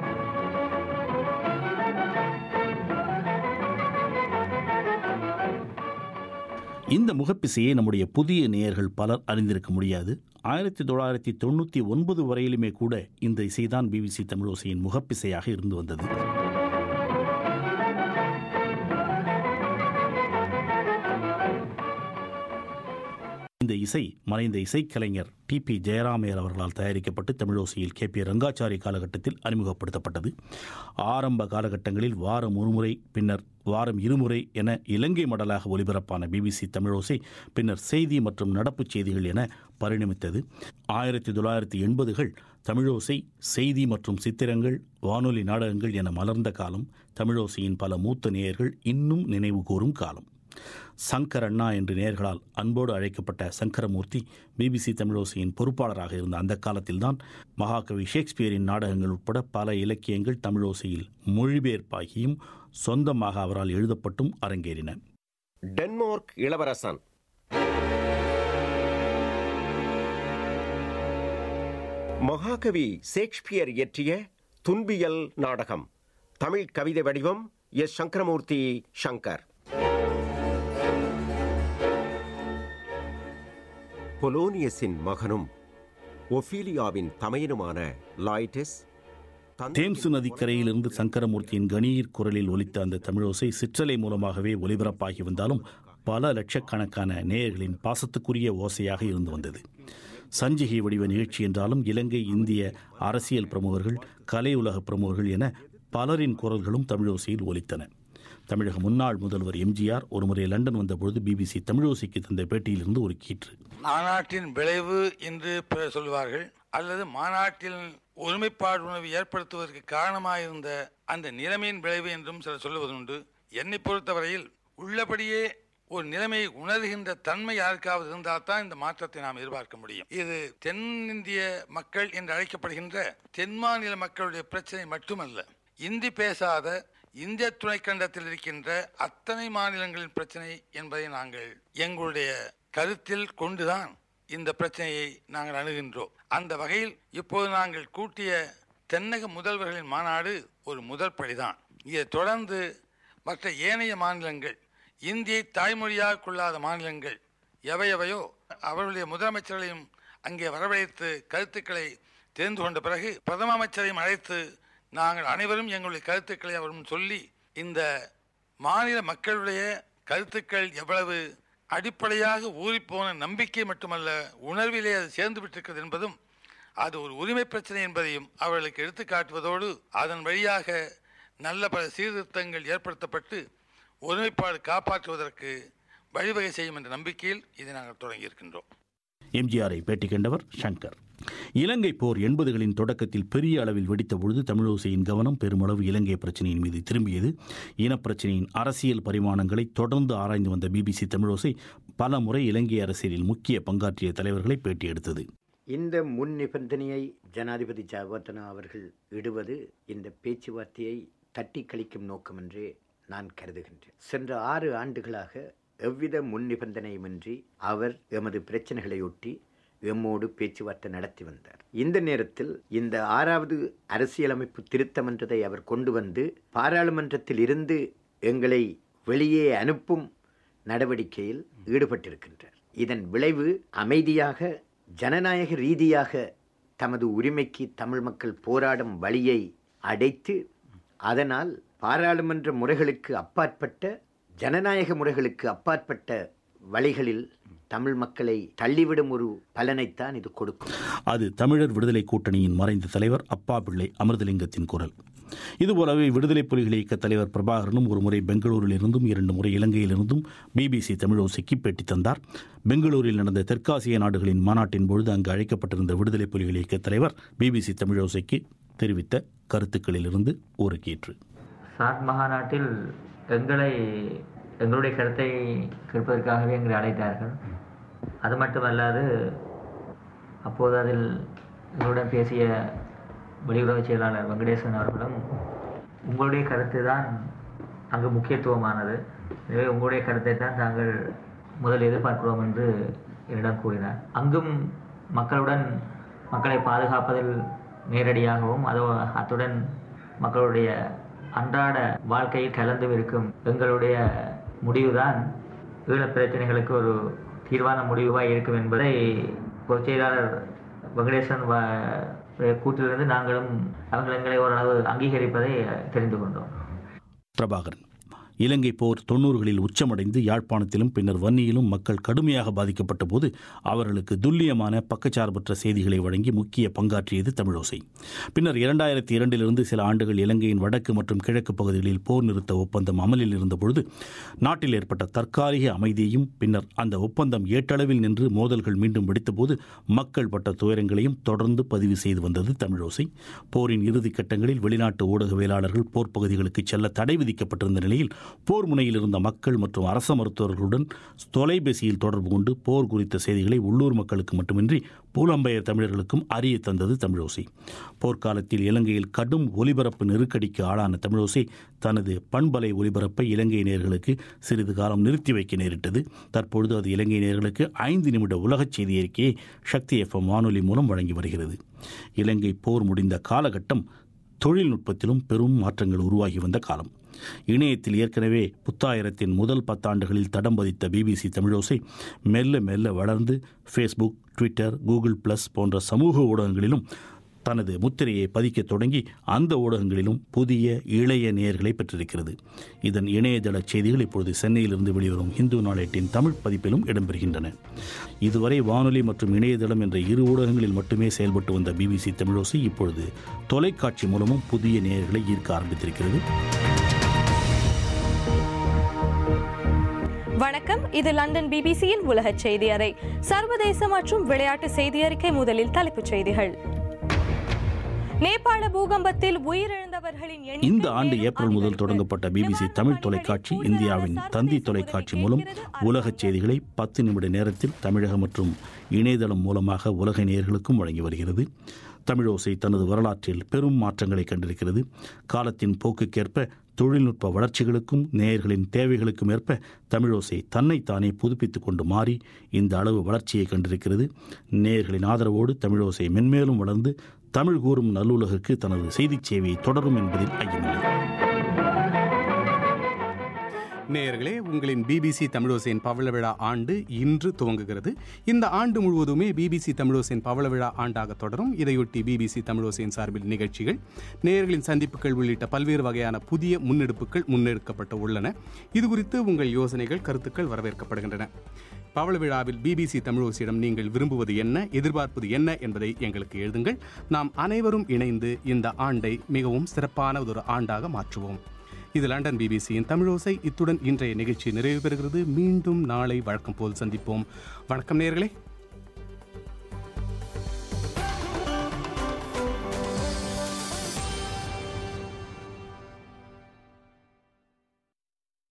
இந்த முகப்பிசையை நம்முடைய புதிய நேயர்கள் பலர் அறிந்திருக்க முடியாது ஆயிரத்தி தொள்ளாயிரத்தி தொண்ணூற்றி ஒன்பது வரையிலுமே கூட இந்த இசைதான் பிபிசி தமிழோசையின் முகப்பிசையாக இருந்து வந்தது இந்த இசை மறைந்த இசைக்கலைஞர் டி பி ஜெயராமையர் அவர்களால் தயாரிக்கப்பட்டு தமிழோசையில் கே பி ரங்காச்சாரி காலகட்டத்தில் அறிமுகப்படுத்தப்பட்டது ஆரம்ப காலகட்டங்களில் வாரம் ஒருமுறை பின்னர் வாரம் இருமுறை என இலங்கை மடலாக ஒலிபரப்பான பிபிசி தமிழோசை பின்னர் செய்தி மற்றும் நடப்புச் செய்திகள் என பரிணமித்தது ஆயிரத்தி தொள்ளாயிரத்தி எண்பதுகள் தமிழோசை செய்தி மற்றும் சித்திரங்கள் வானொலி நாடகங்கள் என மலர்ந்த காலம் தமிழோசையின் பல மூத்த நேயர்கள் இன்னும் நினைவு கூறும் காலம் சங்கர் அண்ணா என்று நேர்களால் அன்போடு அழைக்கப்பட்ட சங்கரமூர்த்தி பிபிசி தமிழோசையின் பொறுப்பாளராக இருந்த அந்த காலத்தில்தான் மகாகவி ஷேக்ஸ்பியரின் நாடகங்கள் உட்பட பல இலக்கியங்கள் தமிழோசையில் மொழிபெயர்ப்பாகியும் சொந்தமாக அவரால் எழுதப்பட்டும் அரங்கேறின டென்மார்க் இளவரசன் மகாகவி ஷேக்ஸ்பியர் இயற்றிய துன்பியல் நாடகம் தமிழ் கவிதை வடிவம் எஸ் சங்கரமூர்த்தி சங்கர் பொலோனியஸின் மகனும் ஒஃபீலியாவின் தமையனுமான லாய்டஸ் தேம்சு நதிக்கரையிலிருந்து சங்கரமூர்த்தியின் கணீர் குரலில் ஒலித்த அந்த தமிழோசை சிற்றலை மூலமாகவே ஒலிபரப்பாகி வந்தாலும் பல லட்சக்கணக்கான நேயர்களின் பாசத்துக்குரிய ஓசையாக இருந்து வந்தது சஞ்சிகை வடிவ நிகழ்ச்சி என்றாலும் இலங்கை இந்திய அரசியல் பிரமுகர்கள் கலை உலக பிரமுகர்கள் என பலரின் குரல்களும் தமிழோசையில் ஒலித்தன தமிழக முன்னாள் முதல்வர் எம்ஜிஆர் ஒருமுறை லண்டன் வந்தபொழுது பிபிசி தமிழோசைக்கு தந்த பேட்டியிலிருந்து ஒரு கீற்று மாநாட்டின் விளைவு என்று பிறர் சொல்வார்கள் அல்லது மாநாட்டில் ஒருமைப்பாடு உணர்வு ஏற்படுத்துவதற்கு காரணமாயிருந்த அந்த நிலைமையின் விளைவு என்றும் சிலர் சொல்லுவதுண்டு என்னை பொறுத்தவரையில் உள்ளபடியே ஒரு நிலைமையை உணர்கின்ற தன்மை யாருக்காவது இருந்தால்தான் இந்த மாற்றத்தை நாம் எதிர்பார்க்க முடியும் இது தென்னிந்திய மக்கள் என்று அழைக்கப்படுகின்ற தென் மாநில மக்களுடைய பிரச்சனை மட்டுமல்ல இந்தி பேசாத இந்திய துணைக்கண்டத்தில் இருக்கின்ற அத்தனை மாநிலங்களின் பிரச்சனை என்பதை நாங்கள் எங்களுடைய கருத்தில் கொண்டுதான் இந்த பிரச்சனையை நாங்கள் அணுகின்றோம் அந்த வகையில் இப்போது நாங்கள் கூட்டிய தென்னக முதல்வர்களின் மாநாடு ஒரு முதல் படிதான் இதை தொடர்ந்து மற்ற ஏனைய மாநிலங்கள் இந்தியை தாய்மொழியாக கொள்ளாத மாநிலங்கள் எவையவையோ அவர்களுடைய முதலமைச்சர்களையும் அங்கே வரவழைத்து கருத்துக்களை தெரிந்து கொண்ட பிறகு பிரதம அமைச்சரையும் அழைத்து நாங்கள் அனைவரும் எங்களுடைய கருத்துக்களை அவரும் சொல்லி இந்த மாநில மக்களுடைய கருத்துக்கள் எவ்வளவு அடிப்படையாக ஊறிப்போன நம்பிக்கை மட்டுமல்ல உணர்விலே அது சேர்ந்து விட்டிருக்கிறது என்பதும் அது ஒரு உரிமை பிரச்சனை என்பதையும் அவர்களுக்கு எடுத்து காட்டுவதோடு அதன் வழியாக நல்ல பல சீர்திருத்தங்கள் ஏற்படுத்தப்பட்டு ஒருமைப்பாடு காப்பாற்றுவதற்கு வழிவகை செய்யும் என்ற நம்பிக்கையில் இதை நாங்கள் தொடங்கியிருக்கின்றோம் எம்ஜிஆரை பேட்டி கண்டவர் சங்கர் இலங்கை போர் எண்பதுகளின் தொடக்கத்தில் பெரிய அளவில் வெடித்த பொழுது தமிழோசையின் கவனம் பெருமளவு இலங்கை பிரச்சனையின் மீது திரும்பியது இனப்பிரச்சனையின் அரசியல் பரிமாணங்களை தொடர்ந்து ஆராய்ந்து வந்த பிபிசி தமிழோசை பல முறை இலங்கை அரசியலில் முக்கிய பங்காற்றிய தலைவர்களை பேட்டி எடுத்தது இந்த முன் நிபந்தனையை ஜனாதிபதி ஜாவர்தனா அவர்கள் இடுவது இந்த பேச்சுவார்த்தையை தட்டி கழிக்கும் நோக்கமென்றே நான் கருதுகின்றேன் சென்ற ஆறு ஆண்டுகளாக எவ்வித முன் நிபந்தனையுமின்றி அவர் எமது பிரச்சனைகளையொட்டி எம்மோடு பேச்சுவார்த்தை நடத்தி வந்தார் இந்த நேரத்தில் இந்த ஆறாவது அரசியலமைப்பு திருத்தம் என்றதை அவர் கொண்டு வந்து பாராளுமன்றத்தில் இருந்து எங்களை வெளியே அனுப்பும் நடவடிக்கையில் ஈடுபட்டிருக்கின்றார் இதன் விளைவு அமைதியாக ஜனநாயக ரீதியாக தமது உரிமைக்கு தமிழ் மக்கள் போராடும் வழியை அடைத்து அதனால் பாராளுமன்ற முறைகளுக்கு அப்பாற்பட்ட ஜனநாயக முறைகளுக்கு அப்பாற்பட்ட வழிகளில் தமிழ் மக்களை தள்ளிவிடும் ஒரு பலனைத்தான் இது கொடுக்கும் அது தமிழர் விடுதலை கூட்டணியின் மறைந்த தலைவர் அப்பா பிள்ளை அமிர்தலிங்கத்தின் குரல் இதுபோலவே விடுதலை புலிகள் இயக்க தலைவர் பிரபாகரனும் ஒரு முறை பெங்களூரில் இருந்தும் இரண்டு முறை இலங்கையிலிருந்தும் பிபிசி தமிழோசைக்கு பேட்டி தந்தார் பெங்களூரில் நடந்த தெற்காசிய நாடுகளின் மாநாட்டின் பொழுது அங்கு அழைக்கப்பட்டிருந்த விடுதலை புலிகள் இயக்க தலைவர் பிபிசி தமிழோசைக்கு தெரிவித்த கருத்துக்களிலிருந்து ஒரு கீற்று சாட் மகாநாட்டில் எங்களை எங்களுடைய கருத்தை கேட்பதற்காகவே எங்களை அழைத்தார்கள் அது மட்டுமல்லாது அப்போது அதில் எங்களுடன் பேசிய வெளியுறவு செயலாளர் வெங்கடேசன் அவர்களும் உங்களுடைய கருத்து தான் அங்கு முக்கியத்துவமானது எனவே உங்களுடைய கருத்தை தான் தாங்கள் முதல் எதிர்பார்க்கிறோம் என்று என்னிடம் கூறினார் அங்கும் மக்களுடன் மக்களை பாதுகாப்பதில் நேரடியாகவும் அது அத்துடன் மக்களுடைய அன்றாட வாழ்க்கையில் கலந்து இருக்கும் எங்களுடைய முடிவுதான் ஈழப் பிரச்சனைகளுக்கு ஒரு தீர்வான முடிவாக இருக்கும் என்பதை பொதுச் செயலாளர் வெங்கடேசன் கூட்டிலிருந்து நாங்களும் அவர்கள் எங்களை ஓரளவு அங்கீகரிப்பதை தெரிந்து கொண்டோம் பிரபாகரன் இலங்கை போர் தொண்ணூறுகளில் உச்சமடைந்து யாழ்ப்பாணத்திலும் பின்னர் வன்னியிலும் மக்கள் கடுமையாக பாதிக்கப்பட்ட போது அவர்களுக்கு துல்லியமான பக்கச்சார்பற்ற செய்திகளை வழங்கி முக்கிய பங்காற்றியது தமிழோசை பின்னர் இரண்டாயிரத்தி இரண்டிலிருந்து சில ஆண்டுகள் இலங்கையின் வடக்கு மற்றும் கிழக்கு பகுதிகளில் போர் நிறுத்த ஒப்பந்தம் அமலில் இருந்தபொழுது நாட்டில் ஏற்பட்ட தற்காலிக அமைதியையும் பின்னர் அந்த ஒப்பந்தம் ஏட்டளவில் நின்று மோதல்கள் மீண்டும் வெடித்தபோது மக்கள் பட்ட துயரங்களையும் தொடர்ந்து பதிவு செய்து வந்தது தமிழோசை போரின் இறுதி கட்டங்களில் வெளிநாட்டு ஊடகவியலாளர்கள் போர் பகுதிகளுக்கு செல்ல தடை விதிக்கப்பட்டிருந்த நிலையில் போர் முனையில் இருந்த மக்கள் மற்றும் அரச மருத்துவர்களுடன் தொலைபேசியில் தொடர்பு கொண்டு போர் குறித்த செய்திகளை உள்ளூர் மக்களுக்கு மட்டுமின்றி புலம்பெயர் தமிழர்களுக்கும் அறிய தந்தது தமிழோசை போர்க்காலத்தில் இலங்கையில் கடும் ஒலிபரப்பு நெருக்கடிக்கு ஆளான தமிழோசை தனது பண்பலை ஒலிபரப்பை இலங்கை நேர்களுக்கு சிறிது காலம் நிறுத்தி வைக்க நேரிட்டது தற்பொழுது அது இலங்கை நேர்களுக்கு ஐந்து நிமிட உலகச் செய்தி அறிக்கையை சக்தி எஃப்எம் வானொலி மூலம் வழங்கி வருகிறது இலங்கை போர் முடிந்த காலகட்டம் தொழில்நுட்பத்திலும் பெரும் மாற்றங்கள் உருவாகி வந்த காலம் இணையத்தில் ஏற்கனவே புத்தாயிரத்தின் முதல் பத்தாண்டுகளில் தடம் பதித்த பிபிசி தமிழோசை மெல்ல மெல்ல வளர்ந்து ஃபேஸ்புக் ட்விட்டர் கூகுள் ப்ளஸ் போன்ற சமூக ஊடகங்களிலும் தனது முத்திரையை பதிக்க தொடங்கி அந்த ஊடகங்களிலும் புதிய இளைய நேயர்களை பெற்றிருக்கிறது இதன் இணையதள செய்திகள் இப்பொழுது சென்னையிலிருந்து வெளிவரும் இந்து நாளேட்டின் தமிழ் பதிப்பிலும் இடம்பெறுகின்றன இதுவரை வானொலி மற்றும் இணையதளம் என்ற இரு ஊடகங்களில் மட்டுமே செயல்பட்டு வந்த பிபிசி தமிழோசை இப்பொழுது தொலைக்காட்சி மூலமும் புதிய நேயர்களை ஈர்க்க ஆரம்பித்திருக்கிறது வணக்கம் இது லண்டன் பிபிசியின் உலக செய்தி அறை சர்வதேச மற்றும் விளையாட்டு செய்தி அறிக்கை முதலில் தலைப்புச் செய்திகள் நேபாள பூகம்பத்தில் உயிரிழந்தவர்களின் இந்த ஆண்டு ஏப்ரல் முதல் தொடங்கப்பட்ட பிபிசி தமிழ் தொலைக்காட்சி இந்தியாவின் தந்தி தொலைக்காட்சி மூலம் உலகச் செய்திகளை பத்து நிமிட நேரத்தில் தமிழகம் மற்றும் இணையதளம் மூலமாக உலக நேயர்களுக்கும் வழங்கி வருகிறது தமிழோசை தனது வரலாற்றில் பெரும் மாற்றங்களை கண்டிருக்கிறது காலத்தின் போக்குக்கேற்ப தொழில்நுட்ப வளர்ச்சிகளுக்கும் நேயர்களின் தேவைகளுக்கும் ஏற்ப தமிழோசை தன்னைத்தானே புதுப்பித்துக் கொண்டு மாறி இந்த அளவு வளர்ச்சியை கண்டிருக்கிறது நேயர்களின் ஆதரவோடு தமிழோசை மென்மேலும் வளர்ந்து தமிழ் கூறும் நல்லுலகிற்கு தனது செய்திச் சேவையை தொடரும் என்பதில் ஐயமில்லை நேயர்களே உங்களின் பிபிசி தமிழோசையின் பவள விழா ஆண்டு இன்று துவங்குகிறது இந்த ஆண்டு முழுவதுமே பிபிசி தமிழோசையின் பவள விழா ஆண்டாக தொடரும் இதையொட்டி பிபிசி தமிழோசையின் சார்பில் நிகழ்ச்சிகள் நேயர்களின் சந்திப்புகள் உள்ளிட்ட பல்வேறு வகையான புதிய முன்னெடுப்புகள் முன்னெடுக்கப்பட்டு உள்ளன இது குறித்து உங்கள் யோசனைகள் கருத்துக்கள் வரவேற்கப்படுகின்றன பவள விழாவில் பிபிசி தமிழோசியிடம் நீங்கள் விரும்புவது என்ன எதிர்பார்ப்பது என்ன என்பதை எங்களுக்கு எழுதுங்கள் நாம் அனைவரும் இணைந்து இந்த ஆண்டை மிகவும் சிறப்பான ஒரு ஆண்டாக மாற்றுவோம் இது லண்டன் பிபிசியின் தமிழோசை இத்துடன் இன்றைய நிகழ்ச்சி நிறைவு பெறுகிறது மீண்டும் நாளை வழக்கம் போல் சந்திப்போம் வணக்கம் நேயர்களே